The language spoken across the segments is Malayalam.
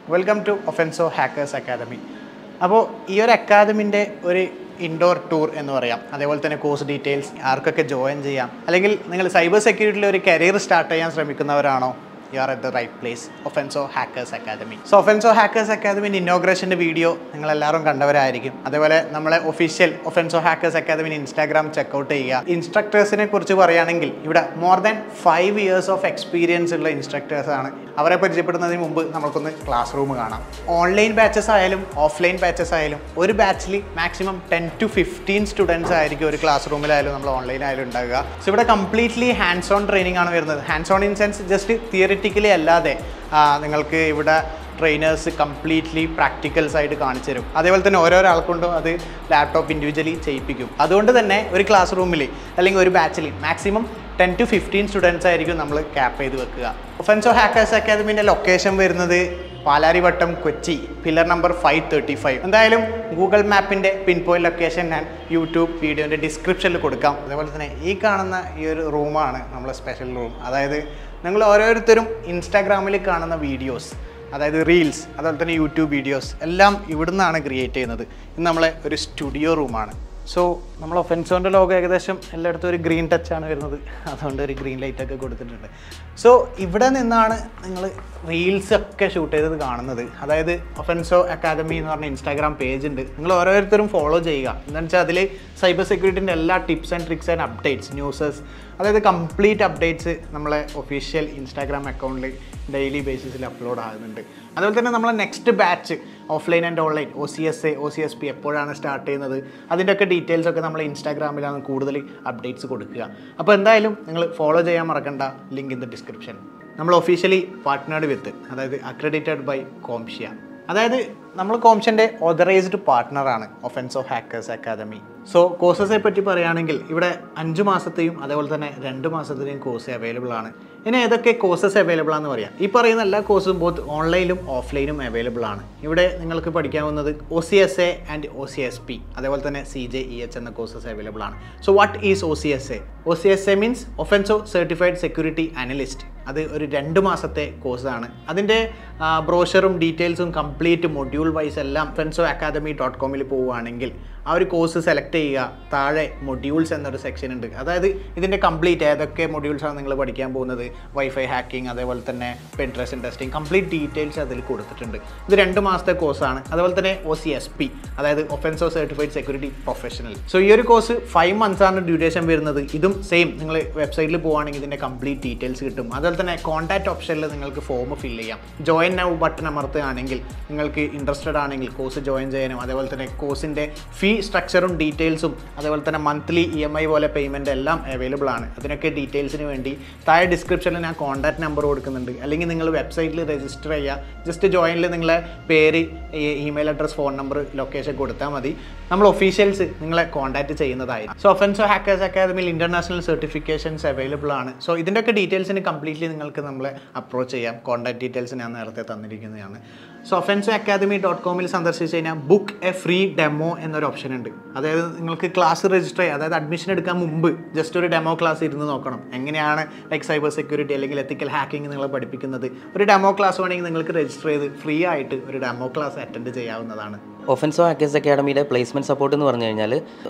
welcome to Offenso Hackers Academy അപ്പോൾ ഈ ഒരു അക്കാദമിൻ്റെ ഒരു ഇൻഡോർ ടൂർ എന്ന് പറയാം അതേപോലെ തന്നെ കോഴ്സ് ഡീറ്റെയിൽസ് ആർക്കൊക്കെ ജോയിൻ ചെയ്യാം അല്ലെങ്കിൽ നിങ്ങൾ സൈബർ സെക്യൂരിറ്റിയിൽ ഒരു കരിയർ സ്റ്റാർട്ട് ചെയ്യാൻ ശ്രമിക്കുന്നവരാണോ you are at the right place Offenso Hackers Academy so Offenso Hackers അക്കാദമിൻ്റെ ഇന്നോഗ്രേഷൻ്റെ വീഡിയോ നിങ്ങൾ എല്ലാവരും കണ്ടവരായിരിക്കും അതേപോലെ നമ്മളെ ഒഫീഷ്യൽ ഒഫൻസോ ഹാക്കേഴ്സ് അക്കാദമിന് ഇൻസ്റ്റാഗ്രാം ചെക്കൗട്ട് ചെയ്യുക ഇൻസ്ട്രക്ടേഴ്സിനെ കുറിച്ച് പറയുകയാണെങ്കിൽ ഇവിടെ more than five years of experience ഉള്ള ഇൻസ്ട്രക്ടേഴ്സ് ആണ് അവരെ പരിചയപ്പെടുന്നതിന് മുമ്പ് നമുക്കൊന്ന് ക്ലാസ് റൂം കാണാം ഓൺലൈൻ ബാച്ചസ് ആയാലും ഓഫ്ലൈൻ ബാച്ചസ് ആയാലും ഒരു ബാച്ചിൽ maximum ten to fifteen students ആയിരിക്കും ഒരു ക്ലാസ് റൂമിലായാലും നമ്മൾ ഓൺലൈൻ ആയാലും ഉണ്ടാകുക സോ ഇവിടെ കംപ്ലീറ്റ്ലി ഹാൻഡ്സ് ഓൺ ട്രെയിനിങ് ആണ് വരുന്നത് hands on in sense just theoretically അല്ലാതെ ആ, നിങ്ങൾക്ക് ഇവിടെ ട്രെയിനേഴ്സ് കംപ്ലീറ്റ്ലി പ്രാക്ടിക്കൽസ് ആയിട്ട് കാണിച്ചു തരും അതേപോലെ തന്നെ ഓരോരോ ആൾക്കൊണ്ടും അത് ലാപ്ടോപ്പ് ഇൻഡിവിജ്വലി ചെയ്യിപ്പിക്കും അതുകൊണ്ട് തന്നെ ഒരു ക്ലാസ് റൂമിൽ അല്ലെങ്കിൽ ഒരു ബാച്ചിൽ maximum ten to fifteen students ആയിരിക്കും നമ്മൾ ക്യാപ്പ് ചെയ്ത് വെക്കുക ഒഫൻസോ ഹാക്കേഴ്സ് അക്കാദമിൻ്റെ ലൊക്കേഷൻ വരുന്നത് Palarivattom Kochi pillar number five thirty five എന്തായാലും ഗൂഗിൾ മാപ്പിൻ്റെ പിൻ പോയിന്റ് ലൊക്കേഷൻ ഞാൻ യൂട്യൂബ് വീഡിയോൻ്റെ ഡിസ്ക്രിപ്ഷനിൽ കൊടുക്കാം അതേപോലെ തന്നെ ഈ കാണുന്ന ഈ ഒരു റൂമാണ് നമ്മളെ സ്പെഷ്യൽ റൂം അതായത് നിങ്ങൾ ഓരോരുത്തരും ഇൻസ്റ്റാഗ്രാമിൽ കാണുന്ന വീഡിയോസ് അതായത് റീൽസ് അതുപോലെ തന്നെ യൂട്യൂബ് വീഡിയോസ് എല്ലാം ഇവിടുന്നാണ് ക്രിയേറ്റ് ചെയ്യുന്നത് ഇത് നമ്മളെ ഒരു സ്റ്റുഡിയോ റൂമാണ് സോ നമ്മൾ ഒഫൻസോൻ്റെ ലോഗോ ഏകദേശം എല്ലായിടത്തും ഒരു ഗ്രീൻ ടച്ച് ആണ് വരുന്നത് അതുകൊണ്ട് ഒരു ഗ്രീൻ ലൈറ്റ് ഒക്കെ കൊടുത്തിട്ടുണ്ട് സോ ഇവിടെ നിന്നാണ് നിങ്ങൾ റീൽസ് ഒക്കെ ഷൂട്ട് ചെയ്തത് കാണുന്നത് അതായത് ഒഫൻസോ അക്കാദമി എന്ന് പറഞ്ഞ ഇൻസ്റ്റാഗ്രാം പേജ് ഉണ്ട് നിങ്ങൾ ഓരോരുത്തരും ഫോളോ ചെയ്യുക എന്താണെന്ന് വെച്ചാൽ അതിൽ സൈബർ സെക്യൂരിറ്റിൻ്റെ എല്ലാ tips and tricks and updates newses അതായത് കംപ്ലീറ്റ് അപ്ഡേറ്റ്സ് നമ്മളെ ഒഫീഷ്യൽ ഇൻസ്റ്റാഗ്രാം അക്കൗണ്ടിൽ ഡെയിലി ബേസിസിൽ അപ്ലോഡ് ആകുന്നുണ്ട് അതുപോലെ തന്നെ നമ്മളെ next batch offline and online O C S A O C S P എപ്പോഴാണ് സ്റ്റാർട്ട് ചെയ്യുന്നത് അതിൻ്റെയൊക്കെ ഡീറ്റെയിൽസ് ഒക്കെ നമ്മൾ ഇൻസ്റ്റാഗ്രാമിലാണ് കൂടുതൽ അപ്ഡേറ്റ്സ് കൊടുക്കുക അപ്പോൾ എന്തായാലും നിങ്ങൾ ഫോളോ ചെയ്യാൻ മറക്കണ്ട ലിങ്ക് ഇൻ ദ ഡിസ്ക്രിപ്ഷൻ നമ്മൾ ഒഫീഷ്യലി പാർട്ട്നേർഡ് വിത്ത് അതായത് അക്രഡിറ്റഡ് ബൈ കോംഷ്യ അതായത് നമ്മൾ കോംഷൻ്റെ ഓതറൈസ്ഡ് പാർട്ട്ണറാണ് offense of Hackers Academy so കോഴ്സസെ പറ്റി പറയുകയാണെങ്കിൽ ഇവിടെ അഞ്ച് മാസത്തെയും അതേപോലെ തന്നെ രണ്ട് മാസത്തെയും കോഴ്സ് അവൈലബിൾ ആണ് ഇനി ഏതൊക്കെ കോഴ്സസ് അവൈലബിൾ ആണെന്ന് പറയാം ഈ പറയുന്ന എല്ലാ കോഴ്സും ബോത്ത് ഓൺലൈനിലും ഓഫ്ലൈനും അവൈലബിൾ ആണ് ഇവിടെ നിങ്ങൾക്ക് പഠിക്കാവുന്നത് O C S A and O C S P അതേപോലെ തന്നെ സി ജെ ഇ എച്ച് എന്ന കോഴ്സസ് അവൈലബിൾ ആണ് so what is O C S A O C S A means Offenso certified security analyst അത് ഒരു രണ്ട് മാസത്തെ കോഴ്സാണ് അതിൻ്റെ ബ്രോഷറും ഡീറ്റെയിൽസും കംപ്ലീറ്റ് മൊഡ്യൂൾ വൈസ് എല്ലാം ഫെൻസോ അക്കാദമി ഡോട്ട് കോമിൽ പോവുകയാണെങ്കിൽ ആ ഒരു കോഴ്സ് സെലക്ട് ചെയ്യുക താഴെ മൊഡ്യൂൾസ് എന്നൊരു സെക്ഷൻ ഉണ്ട് അതായത് ഇതിൻ്റെ കംപ്ലീറ്റ് ഏതൊക്കെ മൊഡ്യൂൾസാണ് നിങ്ങൾ പഠിക്കാൻ പോകുന്നത് വൈഫൈ ഹാക്കിംഗ് അതേപോലെ തന്നെ പെൻട്രേഷൻ ടെസ്റ്റിംഗ് കംപ്ലീറ്റ് ഡീറ്റെയിൽസ് അതിൽ കൊടുത്തിട്ടുണ്ട് ഇത് രണ്ട് മാസത്തെ കോഴ്സാണ് അതുപോലെ തന്നെ ഒ സി എസ് പി അതായത് Offenso certified security professional so ഈ ഒരു കോഴ്സ് ഫൈവ് മന്ത്സ് ആണ് ഡ്യൂറേഷൻ വരുന്നത് ഇതും സെയിം നിങ്ങൾ വെബ്സൈറ്റിൽ പോവുകയാണെങ്കിൽ ഇതിൻ്റെ കംപ്ലീറ്റ് ഡീറ്റെയിൽസ് കിട്ടും അതുപോലെ തന്നെ കോൺടാക്ട് ഓപ്ഷനിൽ നിങ്ങൾക്ക് ഫോം ഫില്ല് ചെയ്യാം ജോയിൻ നൗ ബട്ടൺ അമർത്തുകയാണെങ്കിൽ നിങ്ങൾക്ക് ഇൻട്രസ്റ്റഡ് ആണെങ്കിൽ കോഴ്സ് ജോയിൻ ചെയ്യാനും അതേപോലെ തന്നെ കോഴ്സിൻ്റെ ഫീ സ്ട്രക്ചറും ഡീറ്റെയിൽസും അതേപോലെ തന്നെ മന്ത്ലി ഇ എം ഐ പോലെ പേയ്മെൻറ്റ് എല്ലാം അവൈലബിൾ ആണ് അതിനൊക്കെ ഡീറ്റെയിൽസിന് വേണ്ടി താഴെ ഡിസ്ക്രിപ്ഷനിൽ ഞാൻ കോൺടാക്ട് നമ്പർ കൊടുക്കുന്നുണ്ട് അല്ലെങ്കിൽ നിങ്ങൾ വെബ്സൈറ്റിൽ രജിസ്റ്റർ ചെയ്യുക ജസ്റ്റ് ജോയിനിൽ നിങ്ങളെ പേര് email address phone number location കൊടുത്താൽ മതി നമ്മൾ ഒഫീഷ്യൽസ് നിങ്ങളെ കോൺടാക്ട് ചെയ്യുന്നതായി സോ ഒഫൻസോ ഹാക്കേഴ്സ് അക്കാദമിയിൽ ഇൻ്റർനാഷണൽ സർട്ടിഫിക്കേഷൻസ് അവൈലബിൾ ആണ് സോ ഇതിൻ്റെയൊക്കെ ഡീറ്റെയിൽസിന് കംപ്ലീറ്റ്ലി നിങ്ങൾക്ക് നമ്മളെ അപ്രോച്ച് ചെയ്യാം കോൺടാക്ട് ഡീറ്റെയിൽസ് ഞാൻ നേരത്തെ തന്നിരിക്കുന്നതാണ് സോ ഒഫൻസോ അക്കാദമി ഡോട്ട് കോമിൽ സന്ദർശിച്ച് കഴിഞ്ഞാൽ ബുക്ക് എ ഫ്രീ ഡെമോ എന്നൊരു ഓപ്ഷൻ ഉണ്ട് അതായത് നിങ്ങൾക്ക് ക്ലാസ് രജിസ്റ്റർ ചെയ്യുക അതായത് അഡ്മിഷൻ എടുക്കാൻ മുമ്പ് ജസ്റ്റ് ഒരു ഡെമോ ക്ലാസ് ഇരുന്ന് നോക്കണം എങ്ങനെയാണ് ലൈക്ക് സൈബർ സെക്യൂരിറ്റി അല്ലെങ്കിൽ എത്തിക്കൽ ഹാക്കിംഗ് നിങ്ങളെ പഠിപ്പിക്കുന്നത് ഒരു ഡെമോ ക്ലാസ് വേണമെങ്കിൽ നിങ്ങൾക്ക് രജിസ്റ്റർ ചെയ്ത് ഫ്രീ ആയിട്ട് ഒരു ഡെമോ ക്ലാസ് അറ്റൻഡ് ചെയ്യാവുന്നതാണ് ഒഫൻസോ ഹാക്കേഴ്സ് അക്കാഡമിയുടെ പ്ലേസ്മെൻറ്റ് സപ്പോർട്ട് എന്ന് പറഞ്ഞു കഴിഞ്ഞാൽ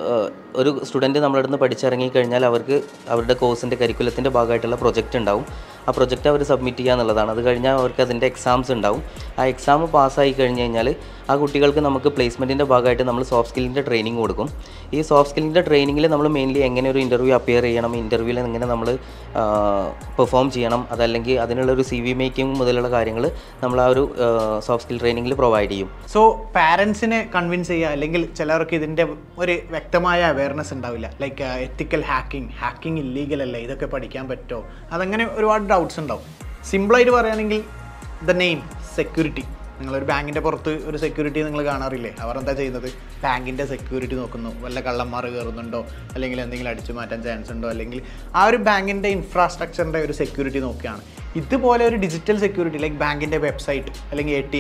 ഒരു സ്റ്റുഡൻറ്റ് നമ്മളിവിടെ നിന്ന് പഠിച്ചിറങ്ങി കഴിഞ്ഞാൽ അവർക്ക് അവരുടെ കോഴ്സിൻ്റെ കരിക്കുലത്തിൻ്റെ ഭാഗമായിട്ടുള്ള പ്രൊജക്റ്റ് ഉണ്ടാവും ആ പ്രൊജക്റ്റ് അവർ സബ്മിറ്റ് ചെയ്യുക എന്നുള്ളതാണ് അത് കഴിഞ്ഞാൽ അവർക്ക് അതിൻ്റെ എക്സാംസ് ഉണ്ടാവും ആ എക്സാം പാസ്സായി കഴിഞ്ഞ് കഴിഞ്ഞാൽ ആ കുട്ടികൾക്ക് നമുക്ക് പ്ലേസ്മെൻറ്റിൻ്റെ ഭാഗമായിട്ട് നമ്മൾ സോഫ്റ്റ് സ്കില്ലിൻ്റെ ട്രെയിനിങ് കൊടുക്കും ഈ സോഫ്റ്റ് സ്കില്ലിൻ്റെ ട്രെയിനിങ്ങിൽ നമ്മൾ മെയിൻലി എങ്ങനെ ഒരു ഇൻ്റർവ്യൂ അപ്പിയർ ചെയ്യണം ഇൻ്റർവ്യൂവിൽ എങ്ങനെ നമ്മൾ പെർഫോം ചെയ്യണം അതല്ലെങ്കിൽ അതിനുള്ള ഒരു സി വി മേക്കിംഗ് മുതലുള്ള കാര്യങ്ങൾ നമ്മൾ ആ ഒരു സോഫ്റ്റ് സ്കിൽ ട്രെയിനിങ്ങിൽ പ്രൊവൈഡ് ചെയ്യും സോ പാരൻസിനെ കൺവിൻസ് ചെയ്യുക അല്ലെങ്കിൽ ചിലർക്ക് ഇതിൻ്റെ ഒരു വ്യക്തമായ അവയർനെസ് ഉണ്ടാവില്ല like ethical hacking hacking illegal അല്ലേ ഇതൊക്കെ പഠിക്കാൻ പറ്റുമോ അതങ്ങനെ ഒരുപാട് ഡൗട്ട്സ് ഉണ്ടാവും സിമ്പിളായിട്ട് പറയുകയാണെങ്കിൽ ദ നെയിം സെക്യൂരിറ്റി നിങ്ങളൊരു ബാങ്കിൻ്റെ പുറത്ത് ഒരു സെക്യൂരിറ്റി നിങ്ങൾ കാണാറില്ലേ അവർ എന്താ ചെയ്യുന്നത് ബാങ്കിൻ്റെ സെക്യൂരിറ്റി നോക്കുന്നു വല്ല കള്ളന്മാർ കയറുന്നുണ്ടോ അല്ലെങ്കിൽ എന്തെങ്കിലും അടിച്ചു മാറ്റാൻ ചാൻസ് ഉണ്ടോ അല്ലെങ്കിൽ ആ ഒരു ബാങ്കിൻ്റെ ഇൻഫ്രാസ്ട്രക്ചറിൻ്റെ ഒരു സെക്യൂരിറ്റി നോക്കുകയാണ് ഇതുപോലെ ഒരു ഡിജിറ്റൽ സെക്യൂരിറ്റി ലൈക്ക് ബാങ്കിൻ്റെ വെബ്സൈറ്റ് അല്ലെങ്കിൽ എ ടി എം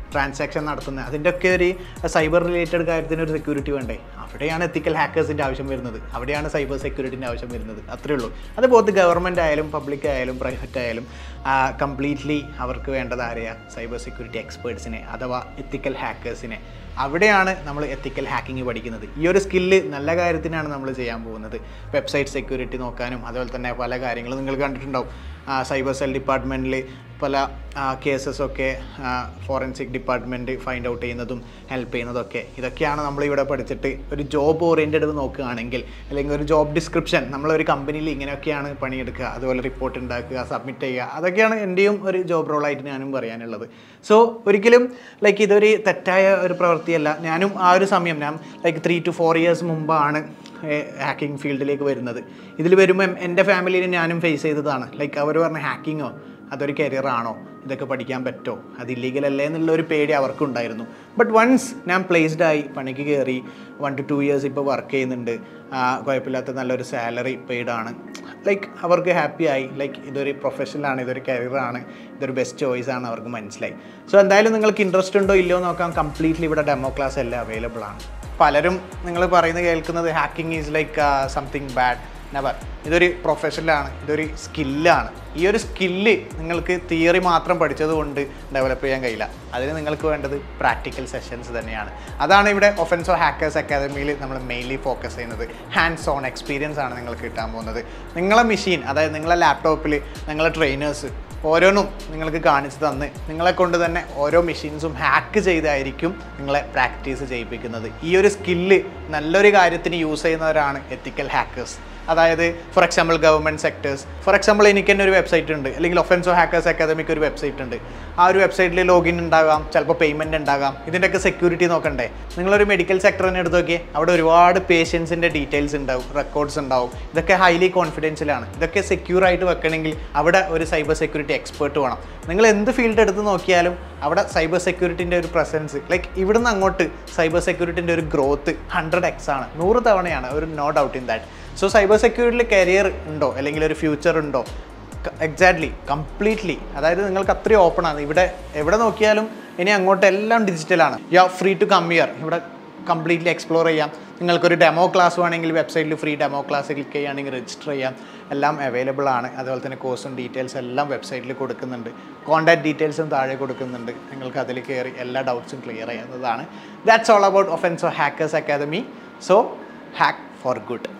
ട്രാൻസാക്ഷൻ നടത്തുന്നത് അതിൻ്റെയൊക്കെ ഒരു സൈബർ റിലേറ്റഡ് കാര്യത്തിന് ഒരു സെക്യൂരിറ്റി വേണ്ടേ അവിടെയാണ് എത്തിക്കൽ ഹാക്കേഴ്സിൻ്റെ ആവശ്യം വരുന്നത് അവിടെയാണ് സൈബർ സെക്യൂരിറ്റിൻ്റെ ആവശ്യം വരുന്നത് അത്രേ ഉള്ളൂ അത് ബോത്ത് ഗവൺമെൻറ് ആയാലും പബ്ലിക് ആയാലും പ്രൈവറ്റ് ആയാലും കംപ്ലീറ്റ്ലി അവർക്ക് വേണ്ടത് ആരെയാ സൈബർ സെക്യൂരിറ്റി എക്സ്പേർട്സിനെ അഥവാ എത്തിക്കൽ ഹാക്കേഴ്സിനെ അവിടെയാണ് നമ്മൾ എത്തിക്കൽ ഹാക്കിംഗ് പഠിക്കുന്നത് ഈ ഒരു സ്കില്ല് നല്ല കാര്യത്തിനാണ് നമ്മൾ ചെയ്യാൻ പോകുന്നത് വെബ്സൈറ്റ് സെക്യൂരിറ്റി നോക്കാനും അതുപോലെ തന്നെ പല കാര്യങ്ങളും നിങ്ങൾ കണ്ടിട്ടുണ്ടാവും സൈബർ സെൽ ഡിപ്പാർട്ട്മെൻറ്റിൽ പല കേസസൊക്കെ ഫോറൻസിക് ഡിപ്പാർട്ട്മെൻറ്റ് ഫൈൻഡ് ഔട്ട് ചെയ്യുന്നതും ഹെൽപ്പ് ചെയ്യുന്നതൊക്കെ ഇതൊക്കെയാണ് നമ്മളിവിടെ പഠിച്ചിട്ട് ഒരു ജോബ് ഓറിയൻറ്റഡ് നോക്കുകയാണെങ്കിൽ അല്ലെങ്കിൽ ഒരു ജോബ് ഡിസ്ക്രിപ്ഷൻ നമ്മളൊരു കമ്പനിയിൽ ഇങ്ങനെയൊക്കെയാണ് പണിയെടുക്കുക അതുപോലെ റിപ്പോർട്ട് ഉണ്ടാക്കുക സബ്മിറ്റ് ചെയ്യുക അതൊക്കെയാണ് എൻ്റെയും ഒരു ജോബ് റോളായിട്ട് ഞാനും പറയാനുള്ളത് സോ ഒരിക്കലും ലൈക്ക് ഇതൊരു തെറ്റായ ഒരു പ്രവൃത്തിയല്ല ഞാനും ആ ഒരു സമയം ഞാൻ like three two four years മുമ്പാണ് ഹാക്കിംഗ് ഫീൽഡിലേക്ക് വരുന്നത് ഇതിൽ വരുമ്പോൾ എൻ്റെ ഫാമിലിയിൽ ഞാനും ഫേസ് ചെയ്തതാണ് ലൈക്ക് അവർ പറഞ്ഞ ഹാക്കിങ്ങോ അതൊരു കരിയറാണോ ഇതൊക്കെ പഠിക്കാൻ പറ്റുമോ അത് ഇല്ലീഗൽ അല്ലേ എന്നുള്ള ഒരു പേടി അവർക്കുണ്ടായിരുന്നു ബട്ട് വൺസ് ഞാൻ പ്ലേസ്ഡ് ആയി പണിക്ക് കയറി വൺ ടു ടു ഇയേഴ്സ് ഇപ്പോൾ വർക്ക് ചെയ്യുന്നുണ്ട് ആ, കുഴപ്പമില്ലാത്ത നല്ലൊരു സാലറി പെയ്ഡ് ആണ് ലൈക്ക് അവർക്ക് ഹാപ്പി ആയി ലൈക്ക് ഇതൊരു പ്രൊഫഷണലാണ് ഇതൊരു കരിയറാണ് ഇതൊരു ബെസ്റ്റ് ചോയ്സ് ആണ് അവർക്ക് മനസ്സിലായി സോ എന്തായാലും നിങ്ങൾക്ക് ഇൻട്രസ്റ്റ് ഉണ്ടോ ഇല്ലയോ എന്ന് നോക്കാം കംപ്ലീറ്റ്ലി ഇവിടെ ഡെമോ ക്ലാസ് എല്ലാം അവൈലബിൾ ആണ് പലരും നിങ്ങൾ പറയുന്നത് കേൾക്കുന്നത് hacking is like something bad never ഇതൊരു പ്രൊഫഷനിലാണ് ഇതൊരു സ്കില്ലാണ് ഈ ഒരു സ്കില്ല് നിങ്ങൾക്ക് തിയറി മാത്രം പഠിച്ചത് കൊണ്ട് ഡെവലപ്പ് ചെയ്യാൻ കഴിയില്ല അതിന് നിങ്ങൾക്ക് വേണ്ടത് പ്രാക്ടിക്കൽ സെഷൻസ് തന്നെയാണ് അതാണ് ഇവിടെ ഒഫൻസോ ഹാക്കേഴ്സ് അക്കാദമിയിൽ നമ്മൾ മെയിൻലി ഫോക്കസ് ചെയ്യുന്നത് ഹാൻഡ്സ് ഓൺ എക്സ്പീരിയൻസ് ആണ് നിങ്ങൾക്ക് കിട്ടാൻ പോകുന്നത് നിങ്ങളെ മെഷീൻ അതായത് നിങ്ങളെ ലാപ്ടോപ്പിൽ നിങ്ങളെ ട്രെയിനേഴ്സ് ഓരോന്നും നിങ്ങൾക്ക് കാണിച്ചു തന്ന് നിങ്ങളെ കൊണ്ട് തന്നെ ഓരോ മെഷീൻസും ഹാക്ക് ചെയ്തായിരിക്കും നിങ്ങളെ പ്രാക്ടീസ് ചെയ്യിപ്പിക്കുന്നത് ഈ ഒരു സ്കില്ല് നല്ലൊരു കാര്യത്തിന് യൂസ് ചെയ്യുന്നവരാണ് എത്തിക്കൽ ഹാക്കേഴ്സ് അതായത് for example government sectors for example എനിക്ക് തന്നെ ഒരു വെബ്സൈറ്റ് ഉണ്ട് അല്ലെങ്കിൽ ഒഫൻസോ ഹാക്കേഴ്സ് അക്കാദമിക്ക് ഒരു വെബ്സൈറ്റ് ഉണ്ട് ആ ഒരു വെബ്സൈറ്റിൽ ലോഗിൻ ഉണ്ടാകാം ചിലപ്പോൾ പേയ്മെൻറ്റ് ഉണ്ടാകാം ഇതിൻ്റെയൊക്കെ സെക്യൂരിറ്റി നോക്കണ്ടേ നിങ്ങളൊരു മെഡിക്കൽ സെക്ടർ തന്നെ എടുത്ത് നോക്കിയേ അവിടെ ഒരുപാട് പേഷ്യൻസിൻ്റെ ഡീറ്റെയിൽസ് ഉണ്ടാവും റെക്കോർഡ്സ് ഉണ്ടാവും ഇതൊക്കെ ഹൈലി കോൺഫിഡൻഷ്യലാണ് ഇതൊക്കെ സെക്യൂർ ആയിട്ട് വെക്കണമെങ്കിൽ അവിടെ ഒരു സൈബർ സെക്യൂരിറ്റി എക്സ്പേർട്ട് വേണം നിങ്ങൾ എന്ത് ഫീൽഡ് എടുത്ത് നോക്കിയാലും അവിടെ സൈബർ സെക്യൂരിറ്റിൻ്റെ ഒരു പ്രസൻസ് ലൈക്ക് ഇവിടുന്ന് അങ്ങോട്ട് സൈബർ സെക്യൂരിറ്റിൻ്റെ ഒരു ഗ്രോത്ത് ഹൺഡ്രഡ് എക്സ് ആണ് നൂറ് തവണയാണ് ഒരു no doubt in that so cyber സെക്യൂരിറ്റിയിൽ കരിയർ ഉണ്ടോ അല്ലെങ്കിൽ ഒരു ഫ്യൂച്ചർ ഉണ്ടോ എക്സാക്ട്ലി കംപ്ലീറ്റ്ലി അതായത് നിങ്ങൾക്ക് അത്രയും ഓപ്പൺ ആണ് ഇവിടെ എവിടെ നോക്കിയാലും ഇനി അങ്ങോട്ട് എല്ലാം ഡിജിറ്റലാണ് you are free to come here ഇവിടെ കംപ്ലീറ്റ്ലി എക്സ്പ്ലോർ ചെയ്യാം നിങ്ങൾക്കൊരു ഡെമോ ക്ലാസ് വേണമെങ്കിൽ വെബ്സൈറ്റിൽ ഫ്രീ ഡെമോ ക്ലാസ് ക്ലിക്ക് ചെയ്യുകയാണെങ്കിൽ രജിസ്റ്റർ ചെയ്യാം എല്ലാം അവൈലബിൾ ആണ് അതുപോലെ തന്നെ കോഴ്സും ഡീറ്റെയിൽസ് എല്ലാം വെബ്സൈറ്റിൽ കൊടുക്കുന്നുണ്ട് കോൺടാക്ട് ഡീറ്റെയിൽസും താഴെ കൊടുക്കുന്നുണ്ട് നിങ്ങൾക്ക് അതിൽ കയറി എല്ലാ ഡൗട്ട്സും ക്ലിയർ ചെയ്യുന്നതാണ് that's all about Offenso Hackers Academy so hack for good